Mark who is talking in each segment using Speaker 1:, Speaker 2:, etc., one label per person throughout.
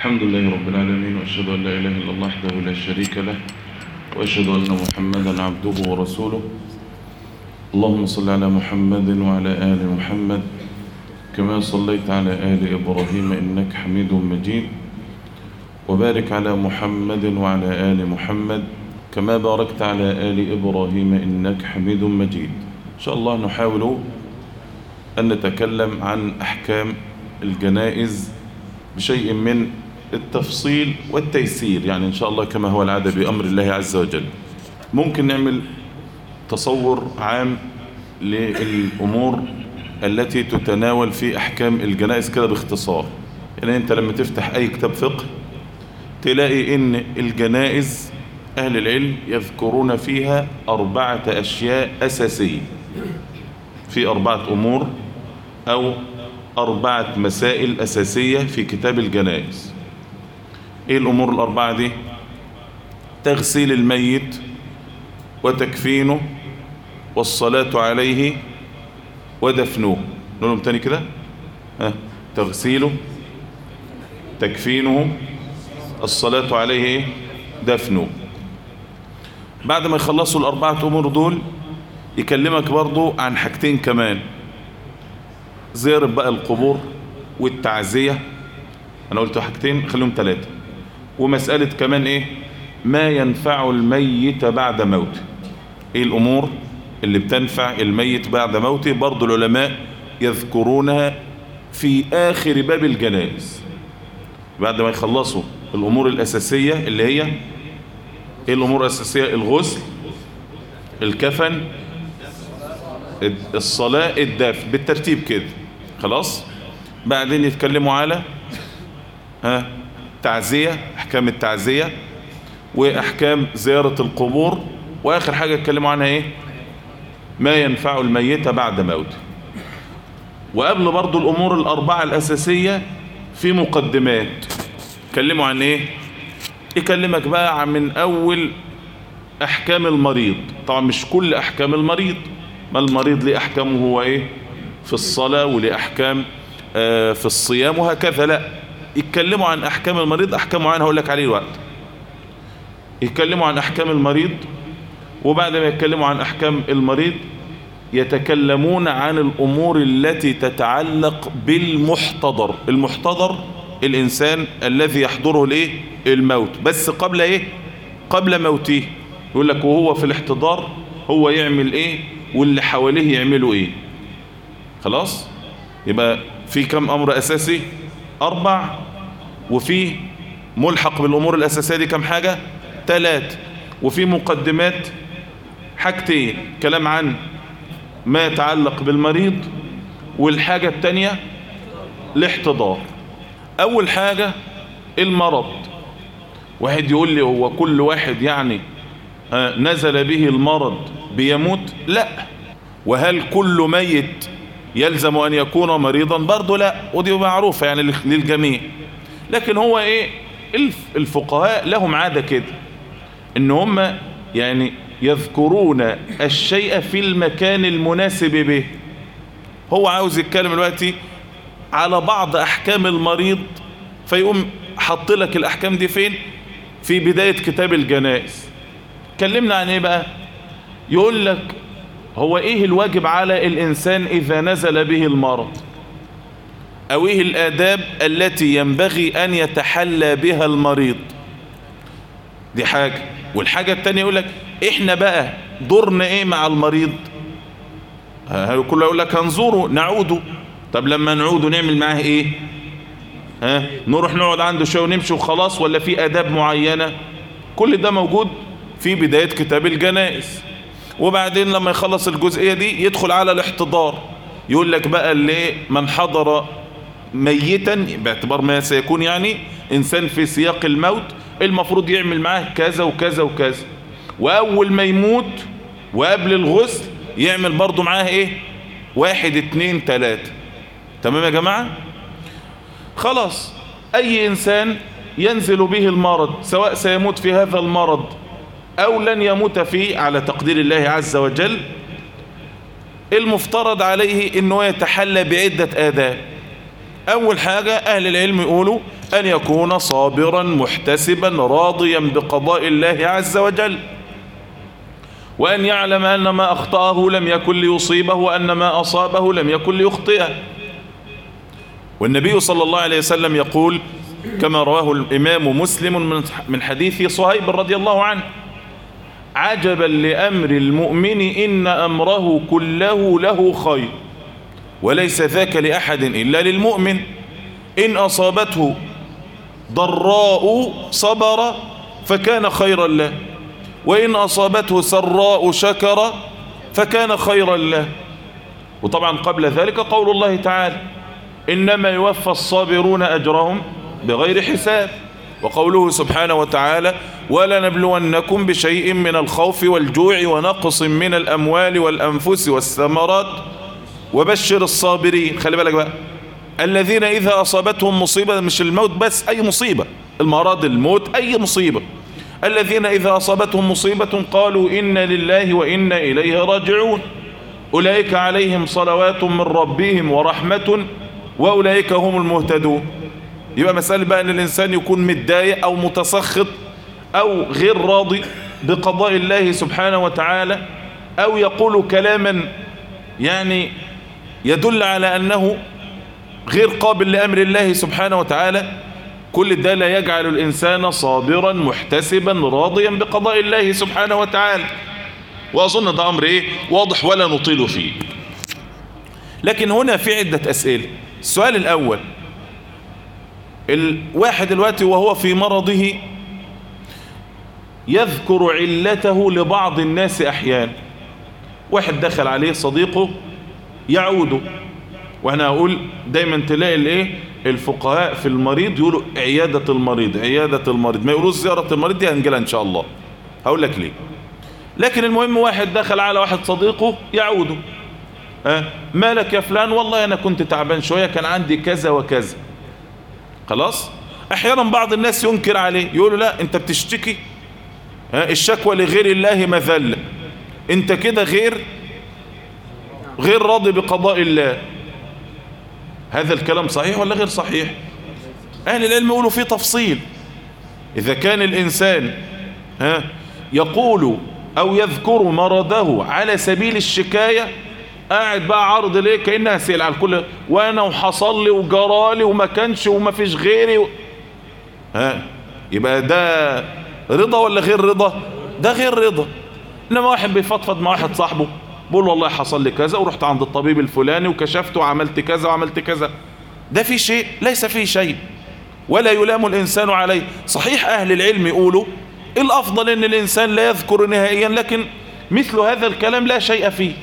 Speaker 1: الحمد لله رب العالمين وأشهد أن لا إله إلا الله وحده لا شريك له وأشهد أن محمدا عبده ورسوله اللهم صل على محمد وعلى آل محمد كما صليت على آل إبراهيم إنك حميد مجيد وبارك على محمد وعلى آل محمد كما باركت على آل إبراهيم إنك حميد مجيد إن شاء الله نحاول أن نتكلم عن أحكام الجنائز بشيء من التفصيل والتيسير يعني إن شاء الله كما هو العادة بأمر الله عز وجل ممكن نعمل تصور عام للأمور التي تتناول في أحكام الجنائز كده باختصار يعني أنت لما تفتح أي كتاب فقه تلاقي إن الجنائز أهل العلم يذكرون فيها أربعة أشياء أساسية في أربعة أمور أو أربعة مسائل أساسية في كتاب الجنائز إيه الأمور الأربعة دي تغسيل الميت وتكفينه والصلاة عليه ودفنه نقولهم تاني كده ها تغسيله تكفينه الصلاة عليه إيه؟ دفنه بعد ما يخلصوا الأربعة أمور دول يكلمك برضو عن حاجتين كمان زيارة بقى القبور والتعزية أنا قلت حاجتين خليهم ثلاثة ومسألة كمان إيه ما ينفع الميت بعد موته إيه الأمور اللي بتنفع الميت بعد موته برضو العلماء يذكرونها في آخر باب الجنائز بعد ما يخلصوا الأمور الأساسية اللي هي إيه الأمور الأساسية الغسل الكفن الصلاة الدفن بالترتيب كده خلاص بعدين يتكلموا على ها تعزية أحكام التعزية وأحكام زيارة القبور وآخر حاجة يتكلموا عنها إيه ما ينفع الميت بعد موته وقبل برضو الأمور الأربعة الأساسية في مقدمات يتكلموا عن إيه يكلمك بقى من أول أحكام المريض طبعا مش كل أحكام المريض ما المريض ليه أحكامه هو إيه في الصلاة وليه أحكام آه في الصيام وهكذا لا يتكلموا عن أحكام المريض أحكام معينة هقول لك عليه الوقت يتكلموا عن أحكام المريض وبعد ما يتكلموا عن أحكام المريض يتكلمون عن الأمور التي تتعلق بالمحتضر المحتضر الإنسان الذي يحضره الإيه الموت بس قبل إيه قبل موته يقول لك وهو في الاحتضار هو يعمل إيه واللي حواليه يعملوا إيه خلاص يبقى في كم أمر أساسي أربع وفي ملحق بالأمور الأساسية دي كم حاجة ثلاث وفي مقدمات حاجتين كلام عن ما يتعلق بالمريض والحاجة التانية الاحتضار أول حاجة المرض واحد يقول لي هو كل واحد يعني نزل به المرض بيموت لا وهل كل ميت يلزم أن يكون مريضا برضه لا ودي معروفة يعني للجميع لكن هو ايه الفقهاء لهم عادة كده ان هم يعني يذكرون الشيء في المكان المناسب به هو عاوز يتكلم دلوقتي على بعض احكام المريض فيقوم حط لك الاحكام دي فين في بداية كتاب الجنائز كلمنا عن ايه بقى يقول لك هو ايه الواجب على الانسان اذا نزل به المرض او ايه الاداب التي ينبغي ان يتحلى بها المريض دي حاجة والحاجة التانية يقول لك احنا بقى دورنا ايه مع المريض كله يقول لك هنزوره نعوده طب لما نعوده نعمل معاه ايه ها نروح نقعد عنده شويه ونمشي وخلاص ولا في اداب معينة كل ده موجود في بداية كتاب الجنائز وبعدين لما يخلص الجزئية دي يدخل على الاحتضار يقول لك بقى اللي من حضر ميتا باعتبار ما سيكون يعني انسان في سياق الموت المفروض يعمل معاه كذا وكذا وكذا واول ما يموت وقبل الغسل يعمل برضو معاه ايه واحد اتنين تلاتة تمام يا جماعة خلاص اي انسان ينزل به المرض سواء سيموت في هذا المرض او لن يموت فيه على تقدير الله عز وجل المفترض عليه انه يتحلى بعدة آداب اول حاجة اهل العلم يقولوا أن يكون صابرا محتسبا راضيا بقضاء الله عز وجل وأن يعلم أن ما أخطأه لم يكن ليصيبه وأن ما أصابه لم يكن ليخطئه والنبي صلى الله عليه وسلم يقول كما رواه الإمام مسلم من حديث صهيب رضي الله عنه عجبا لأمر المؤمن إن أمره كله له خير وليس ذاك لأحد إلا للمؤمن إن أصابته ضراء صبر فكان خيرا له وإن أصابته سراء شكر فكان خيرا له وطبعا قبل ذلك قول الله تعالى إنما يوفى الصابرون أجرهم بغير حساب وقوله سبحانه وتعالى ولنبلونكم بشيء من الخوف والجوع ونقص من الأموال والأنفس والثمرات وبشر الصابرين خلي بالك بقى الذين إذا أصابتهم مصيبة مش الموت بس أي مصيبة المرض الموت أي مصيبة الذين إذا أصابتهم مصيبة قالوا إن لله وإنا إليه راجعون أولئك عليهم صلوات من ربهم ورحمة وأولئك هم المهتدون يبقى مسألة بقى أن الإنسان يكون متضايق أو متسخط أو غير راضي بقضاء الله سبحانه وتعالى أو يقول كلاما يعني يدل على أنه غير قابل لأمر الله سبحانه وتعالى كل ده لا يجعل الإنسان صابرا محتسبا راضيا بقضاء الله سبحانه وتعالى وأظن ده أمر إيه واضح ولا نطيل فيه لكن هنا في عدة أسئلة السؤال الأول الواحد دلوقتي وهو في مرضه يذكر علته لبعض الناس أحيانا واحد دخل عليه صديقه يعوده وانا اقول دايما تلاقي الايه الفقهاء في المريض يقولوا عيادة المريض عيادة المريض ما يقولوش زيارة المريض دي هنجيلها ان شاء الله هقول لك ليه لكن المهم واحد دخل على واحد صديقه يعوده ها مالك يا فلان والله انا كنت تعبان شوية كان عندي كذا وكذا خلاص احيانا بعض الناس ينكر عليه يقولوا لا انت بتشتكي ها الشكوى لغير الله مذلة انت كده غير غير راضي بقضاء الله هذا الكلام صحيح ولا غير صحيح أهل العلم يقولوا فيه تفصيل إذا كان الإنسان ها يقول أو يذكر مرضه على سبيل الشكاية قاعد بقى عرض ليه كأنها سيل على الكل وأنا وحصل لي وجرالي وما كانش وما فيش غيري و... ها يبقى ده رضا ولا غير رضا ده غير رضا إنما واحد بيفضفض مع واحد صاحبه بقول والله حصل لي كذا ورحت عند الطبيب الفلاني وكشفت وعملت كذا وعملت كذا ده في شيء ليس فيه شيء ولا يلام الإنسان عليه صحيح أهل العلم يقولوا الأفضل أن الإنسان لا يذكر نهائيا لكن مثل هذا الكلام لا شيء فيه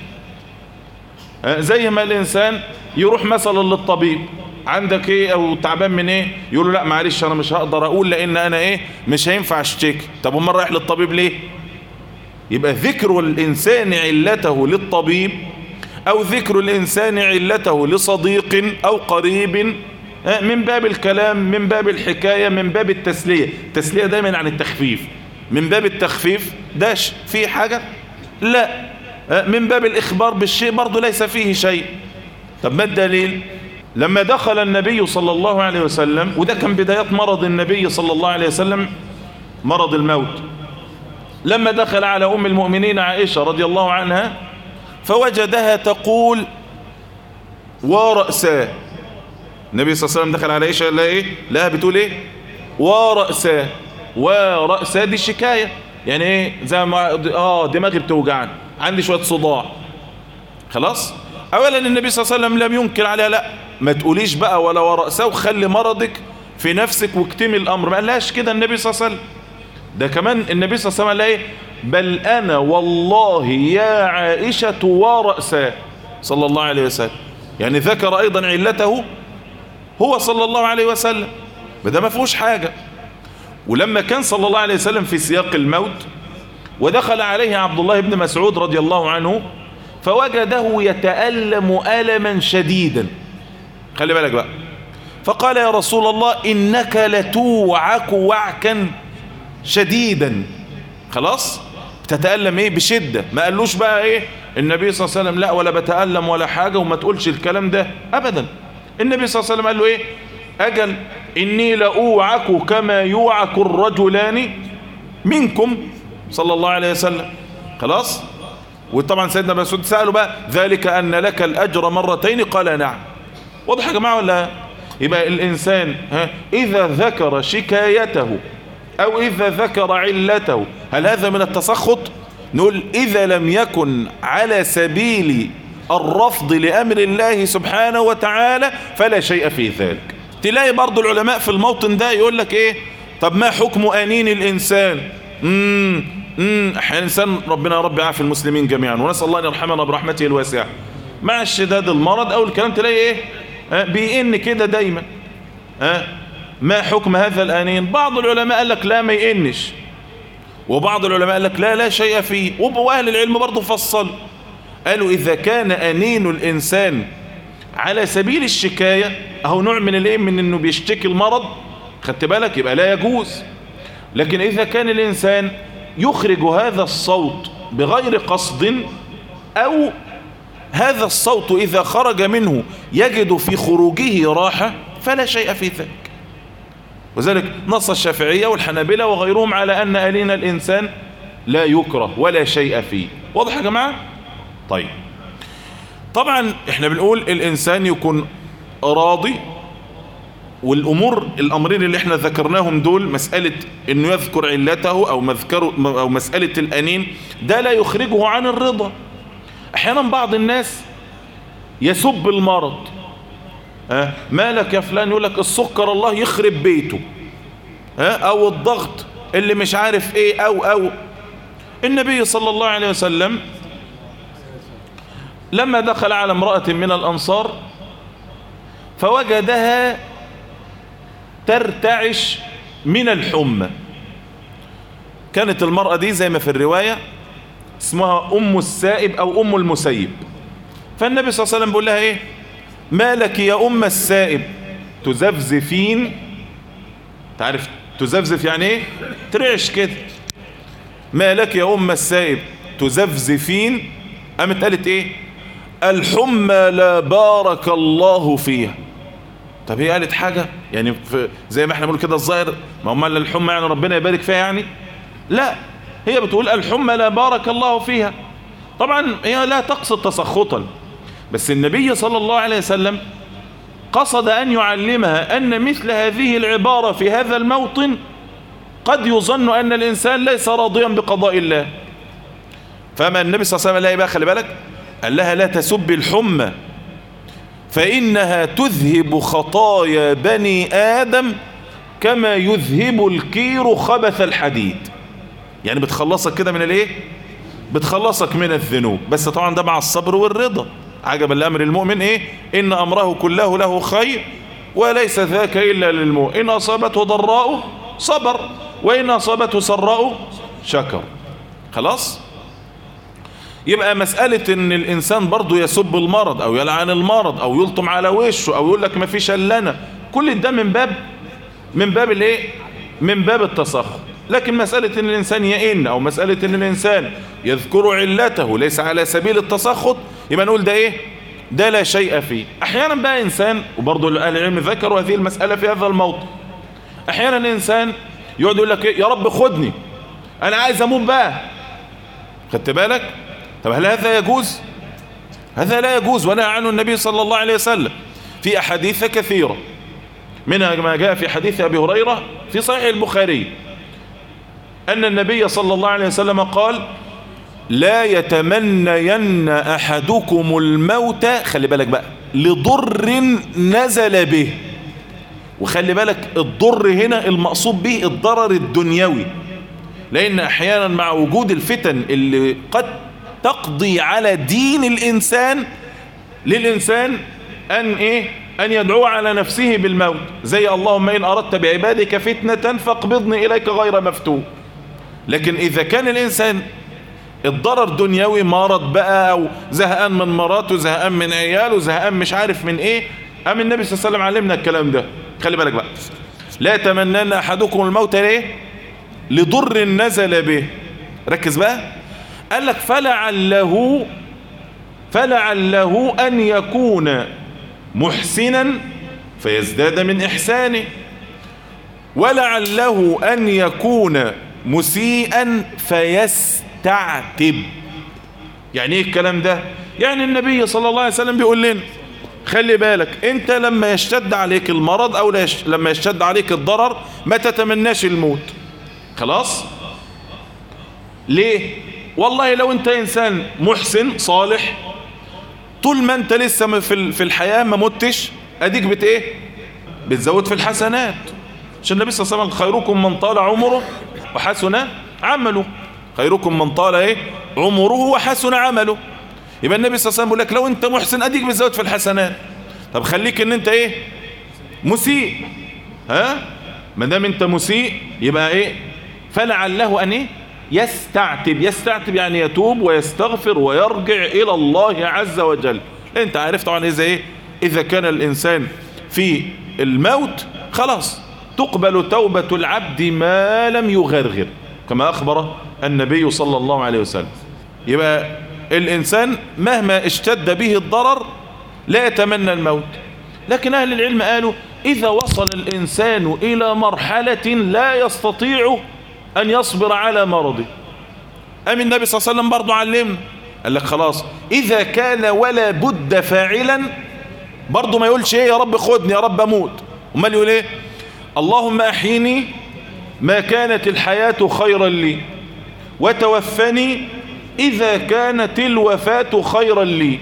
Speaker 1: زي ما الإنسان يروح مثلا للطبيب عندك ايه او تعبان من ايه يقول له لا معلش انا مش هقدر اقول لان انا ايه مش هينفع اشتكي طب امال رايح للطبيب ليه يبقى ذكر الإنسان علته للطبيب أو ذكر الإنسان علته لصديق أو قريب من باب الكلام من باب الحكاية من باب التسلية التسلية دايما عن التخفيف من باب التخفيف داش في حاجة لا من باب الإخبار بالشيء برضه ليس فيه شيء طب ما الدليل لما دخل النبي صلى الله عليه وسلم وده كان بدايات مرض النبي صلى الله عليه وسلم مرض الموت لما دخل على أم المؤمنين عائشة رضي الله عنها فوجدها تقول ورأساه النبي صلى الله عليه وسلم دخل على عائشة لا إيه لا بتقول إيه ورأساه ورأساه دي شكاية يعني إيه زي ما آه دماغي بتوجعني عندي شوية صداع خلاص أولا النبي صلى الله عليه وسلم لم ينكر عليها لا ما تقوليش بقى ولا ورأساه وخلي مرضك في نفسك واكتمي الأمر ما قالهاش كده النبي صلى الله عليه وسلم ده كمان النبي صلى الله عليه وسلم قال ايه بل انا والله يا عائشة ورأساه صلى الله عليه وسلم يعني ذكر ايضا علته هو صلى الله عليه وسلم ده ما فيهوش حاجة ولما كان صلى الله عليه وسلم في سياق الموت ودخل عليه عبد الله بن مسعود رضي الله عنه فوجده يتألم ألما شديدا خلي بالك بقى فقال يا رسول الله إنك لتوعك وعكا شديدا خلاص تتألم ايه بشدة ما قالوش بقى ايه النبي صلى الله عليه وسلم لا ولا بتألم ولا حاجة وما تقولش الكلام ده ابدا النبي صلى الله عليه وسلم قال له ايه اجل إني لأوعك كما يوعك الرجلان منكم صلى الله عليه وسلم خلاص وطبعا سيدنا مسعود سأله بقى ذلك أن لك الأجر مرتين قال نعم واضح يا جماعة ولا يبقى الإنسان ها إذا ذكر شكايته أو إذا ذكر علته هل هذا من التسخط نقول إذا لم يكن على سبيل الرفض لأمر الله سبحانه وتعالى فلا شيء في ذلك تلاقي برضو العلماء في الموطن ده يقول لك إيه طب ما حكم أنين الإنسان امم امم الإنسان ربنا يا رب يعافي المسلمين جميعا ونسأل الله أن يرحمنا برحمته الواسعة مع اشتداد المرض أو الكلام تلاقي إيه آه بيئن كده دايما ها ما حكم هذا الأنين بعض العلماء قال لك لا ما يئنش وبعض العلماء قال لك لا لا شيء فيه وأهل العلم برضه فصل قالوا إذا كان أنين الإنسان على سبيل الشكاية أهو نوع من الإيه من إنه بيشتكي المرض خدت بالك يبقى لا يجوز لكن إذا كان الإنسان يخرج هذا الصوت بغير قصد أو هذا الصوت إذا خرج منه يجد في خروجه راحة فلا شيء في ذلك وذلك نص الشافعية والحنابلة وغيرهم على أن ألين الإنسان لا يكره ولا شيء فيه واضح يا جماعة طيب طبعا احنا بنقول الإنسان يكون راضي والأمور الأمرين اللي احنا ذكرناهم دول مسألة انه يذكر علته أو, مذكر أو مسألة الأنين ده لا يخرجه عن الرضا احيانا بعض الناس يسب المرض ها مالك يا فلان يقول لك السكر الله يخرب بيته ها او الضغط اللي مش عارف ايه او او النبي صلى الله عليه وسلم لما دخل على امرأة من الانصار فوجدها ترتعش من الحمى كانت المرأة دي زي ما في الرواية اسمها ام السائب او ام المسيب فالنبي صلى الله عليه وسلم بيقول لها ايه ما لك يا ام السائب تزفزفين تعرف تزفزف يعني ايه ترعش كده ما لك يا ام السائب تزفزفين قامت قالت ايه الحمى لا بارك الله فيها طب هي قالت حاجة يعني زي ما احنا بنقول كده الظاهر ما هم الحمى يعني ربنا يبارك فيها يعني لا هي بتقول الحمى لا بارك الله فيها طبعا هي لا تقصد تسخطا بس النبي صلى الله عليه وسلم قصد أن يعلمها أن مثل هذه العبارة في هذا الموطن قد يظن أن الإنسان ليس راضيا بقضاء الله فما النبي صلى الله عليه وسلم لا يبقى خلي بالك قال لها لا تسب الحمى فإنها تذهب خطايا بني آدم كما يذهب الكير خبث الحديد يعني بتخلصك كده من الايه بتخلصك من الذنوب بس طبعا ده مع الصبر والرضا عجب الامر المؤمن ايه ان امره كله له خير وليس ذاك الا للمؤمن ان اصابته ضراء صبر وان اصابته سراء شكر خلاص يبقى مسألة ان الانسان برضو يسب المرض او يلعن المرض او يلطم على وشه او يقول لك ما فيش الا كل ده من باب من باب الايه من باب التسخط لكن مسألة ان الانسان يئن او مسألة ان الانسان يذكر علته ليس على سبيل التسخط يبقى نقول ده ايه ده لا شيء فيه احيانا بقى انسان وبرضه اهل العلم ذكروا هذه المسألة في هذا الموضوع احيانا الانسان يقعد يقول لك إيه؟ يا رب خدني انا عايز اموت بقى خدت بالك طب هل هذا يجوز هذا لا يجوز ونهى عنه النبي صلى الله عليه وسلم في احاديث كثيرة منها ما جاء في حديث ابي هريرة في صحيح البخاري أن النبي صلى الله عليه وسلم قال لا يتمنين أحدكم الموت خلي بالك بقى لضر نزل به وخلي بالك الضر هنا المقصود به الضرر الدنيوي لأن أحيانا مع وجود الفتن اللي قد تقضي على دين الإنسان للإنسان أن إيه أن يدعو على نفسه بالموت زي اللهم إن أردت بعبادك فتنة فاقبضني إليك غير مفتون لكن إذا كان الإنسان الضرر دنيوي مرض بقى أو زهقان من مراته زهقان من عياله زهقان مش عارف من إيه أم النبي صلى الله عليه وسلم علمنا الكلام ده خلي بالك بقى لا يتمنن أحدكم الموت ليه لضر نزل به ركز بقى قال لك فلعله فلعله أن يكون محسنا فيزداد من إحسانه ولعله أن يكون مسيئا فيستعتب يعني ايه الكلام ده يعني النبي صلى الله عليه وسلم بيقول لنا خلي بالك انت لما يشتد عليك المرض او لما يشتد عليك الضرر ما تتمناش الموت خلاص ليه والله لو انت انسان محسن صالح طول ما انت لسه في الحياة ما متش اديك بت ايه بتزود في الحسنات عشان النبي صلى الله عليه وسلم خيركم من طال عمره وحسن عمله خيركم من طال ايه عمره وحسن عمله يبقى النبي صلى الله عليه وسلم بيقول لك لو انت محسن اديك بتزود في الحسنات طب خليك ان انت ايه مسيء ها ما دام انت مسيء يبقى ايه فلعله ان ايه يستعتب يستعتب يعني يتوب ويستغفر ويرجع الى الله عز وجل انت عارف طبعا اذا ايه اذا كان الانسان في الموت خلاص تقبل توبة العبد ما لم يغرغر كما اخبر النبي صلى الله عليه وسلم يبقى الانسان مهما اشتد به الضرر لا يتمنى الموت لكن اهل العلم قالوا اذا وصل الانسان الى مرحلة لا يستطيع أن يصبر على مرضه أم النبي صلى الله عليه وسلم برضو علمنا قال لك خلاص إذا كان ولا بد فاعلا برضو ما يقولش إيه يا رب خدني يا رب أموت امال يقول إيه اللهم أحيني ما كانت الحياة خيرا لي وتوفني إذا كانت الوفاة خيرا لي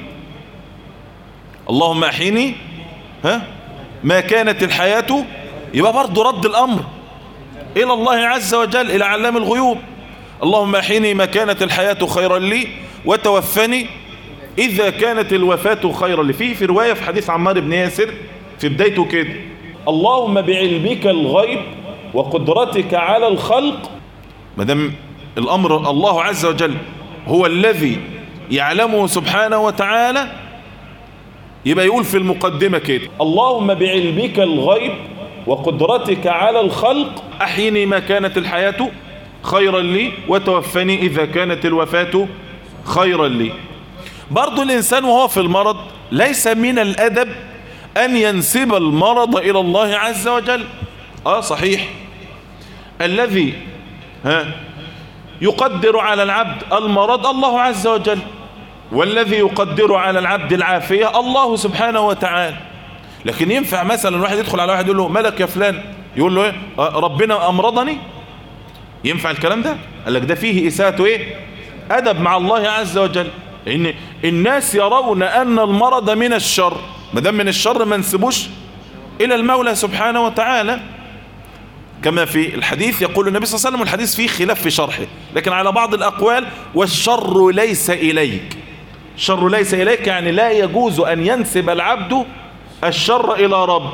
Speaker 1: اللهم أحيني ها ما كانت الحياة يبقى برضو رد الأمر إلى الله عز وجل إلى علام الغيوب اللهم احيني ما كانت الحياة خيرا لي وتوفني إذا كانت الوفاة خيرا لي في في رواية في حديث عمار بن ياسر في بدايته كده اللهم بعلمك الغيب وقدرتك على الخلق ما دام الأمر الله عز وجل هو الذي يعلمه سبحانه وتعالى يبقى يقول في المقدمة كده اللهم بعلمك الغيب وقدرتك على الخلق أحيني ما كانت الحياة خيرا لي وتوفني إذا كانت الوفاة خيرا لي برضو الإنسان وهو في المرض ليس من الأدب أن ينسب المرض إلى الله عز وجل آه صحيح الذي ها يقدر على العبد المرض الله عز وجل والذي يقدر على العبد العافية الله سبحانه وتعالى لكن ينفع مثلا واحد يدخل على واحد يقول له ملك يا فلان يقول له ايه ربنا امرضني ينفع الكلام ده قال لك ده فيه اساءه ايه ادب مع الله عز وجل ان الناس يرون ان المرض من الشر ما دام من الشر ما نسبوش الى المولى سبحانه وتعالى كما في الحديث يقول النبي صلى الله عليه وسلم الحديث فيه خلاف في شرحه لكن على بعض الأقوال والشر ليس إليك الشر ليس إليك يعني لا يجوز أن ينسب العبد الشر إلى رب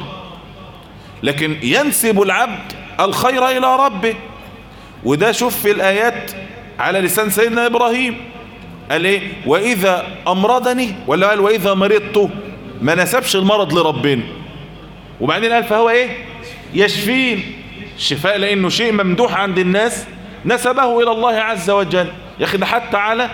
Speaker 1: لكن ينسب العبد الخير إلى ربه وده شوف في الآيات على لسان سيدنا إبراهيم قال إيه وإذا أمرضني ولا قال وإذا مرضت ما نسبش المرض لربنا وبعدين قال فهو إيه يشفين الشفاء لأنه شيء ممدوح عند الناس نسبه إلى الله عز وجل يا أخي ده حتى على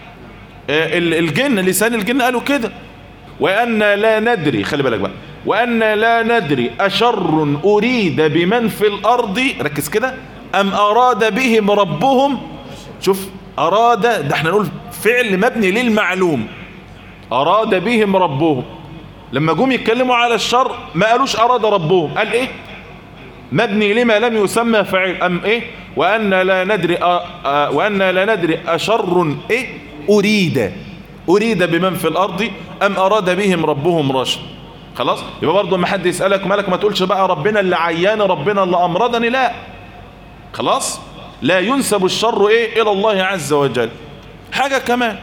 Speaker 1: الجن لسان الجن قالوا كده وأن لا ندري خلي بالك بقى وأن لا ندري أشر أريد بمن في الأرض ركز كده أم أراد بهم ربهم شوف أراد ده احنا نقول فعل مبني للمعلوم أراد بهم ربهم لما جم يتكلموا على الشر ما قالوش أراد ربهم قال إيه مبني لما لم يسمى فعل أم إيه وأن لا ندري أ... أ... وأن لا ندري أشر إيه أريد أريد بمن في الأرض أم أراد بهم ربهم رشد خلاص يبقى برضه ما حد يسألك مالك ما تقولش بقى ربنا اللي عيان ربنا اللي أمرضني لا خلاص لا ينسب الشر إيه إلى الله عز وجل حاجة كمان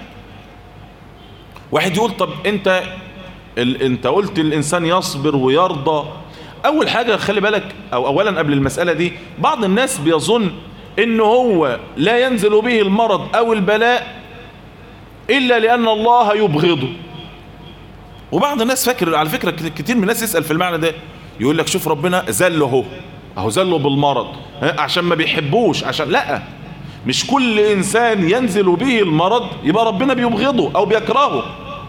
Speaker 1: واحد يقول طب انت ال... انت قلت الانسان يصبر ويرضى اول حاجة خلي بالك او اولا قبل المسألة دي بعض الناس بيظن ان هو لا ينزل به المرض او البلاء الا لان الله يبغضه وبعض الناس فاكر على فكرة كتير من الناس يسأل في المعنى ده يقول لك شوف ربنا زله اهو اهو زله بالمرض عشان ما بيحبوش عشان لا مش كل انسان ينزل به المرض يبقى ربنا بيبغضه او بيكرهه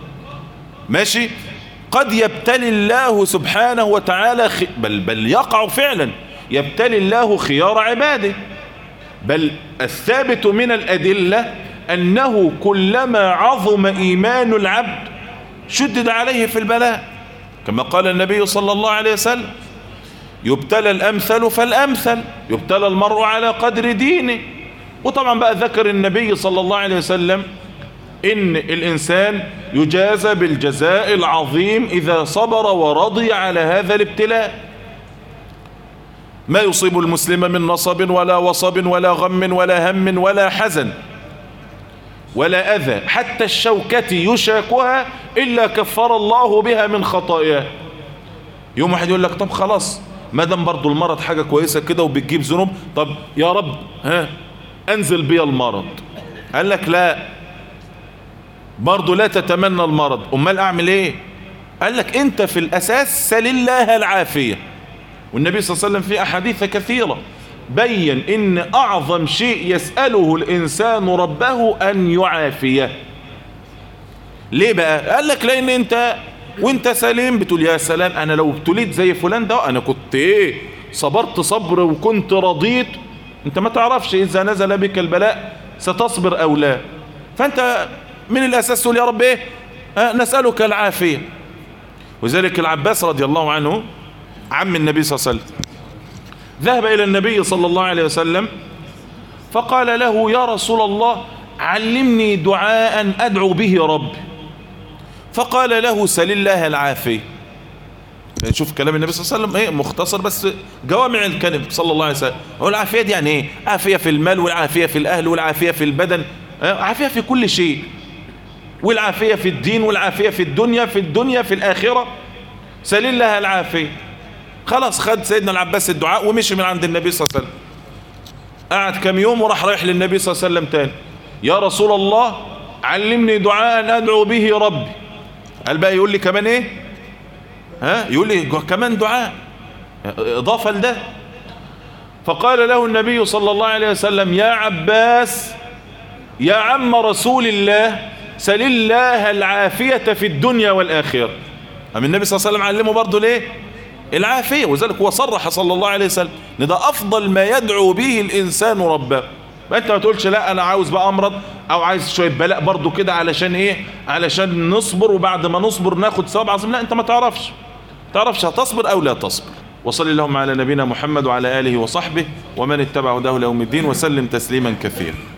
Speaker 1: ماشي قد يبتلي الله سبحانه وتعالى خ... بل, بل يقع فعلا يبتلي الله خيار عباده بل الثابت من الأدلة أنه كلما عظم إيمان العبد شدد عليه في البلاء كما قال النبي صلى الله عليه وسلم يبتلى الأمثل فالأمثل يبتلى المرء على قدر دينه وطبعا بقى ذكر النبي صلى الله عليه وسلم إن الإنسان يجازى بالجزاء العظيم إذا صبر ورضي على هذا الابتلاء ما يصيب المسلم من نصب ولا وصب ولا غم ولا هم ولا حزن ولا أذى حتى الشوكة يشاكها إلا كفر الله بها من خطاياه يوم واحد يقول لك طب خلاص ما دام برضه المرض حاجة كويسة كده وبتجيب ذنوب طب يا رب ها انزل بي المرض قال لك لا برضه لا تتمنى المرض امال اعمل ايه قال لك انت في الاساس سل الله العافية والنبي صلى الله عليه وسلم في احاديث كثيرة بين ان اعظم شيء يسأله الانسان ربه ان يعافيه ليه بقى قال لك لان انت وانت سليم بتقول يا سلام انا لو ابتليت زي فلان ده انا كنت ايه صبرت صبر وكنت رضيت انت ما تعرفش اذا نزل بك البلاء ستصبر او لا فانت من الاساس تقول يا رب ايه آه نسألك العافية وذلك العباس رضي الله عنه عم النبي صلى الله عليه وسلم ذهب الى النبي صلى الله عليه وسلم فقال له يا رسول الله علمني دعاء ادعو به ربي فقال له سل الله العافية شوف كلام النبي صلى الله عليه وسلم ايه مختصر بس جوامع الكلم صلى الله عليه وسلم هو العافية دي يعني ايه عافية في المال والعافية في الاهل والعافية في البدن عافية في كل شيء والعافية في الدين والعافية في الدنيا في الدنيا في الآخرة سل الله العافية خلاص خد سيدنا العباس الدعاء ومشي من عند النبي صلى الله عليه وسلم قعد كم يوم وراح رايح للنبي صلى الله عليه وسلم تاني يا رسول الله علمني دعاء أدعو به ربي قال بقى يقول لي كمان ايه ها يقول لي كمان دعاء اضافة لده فقال له النبي صلى الله عليه وسلم يا عباس يا عم رسول الله سل الله العافية في الدنيا والآخرة أما النبي صلى الله عليه وسلم علمه برضه ليه العافية وذلك هو صرح صلى الله عليه وسلم ان ده أفضل ما يدعو به الإنسان ربه ما انت ما تقولش لا انا عاوز بقى امرض او عايز شويه بلاء برضو كده علشان ايه علشان نصبر وبعد ما نصبر ناخد ثواب عظيم لا انت ما تعرفش تعرفش هتصبر او لا تصبر وصلي اللهم على نبينا محمد وعلى اله وصحبه ومن اتبع هداه ليوم الدين وسلم تسليما كثيرا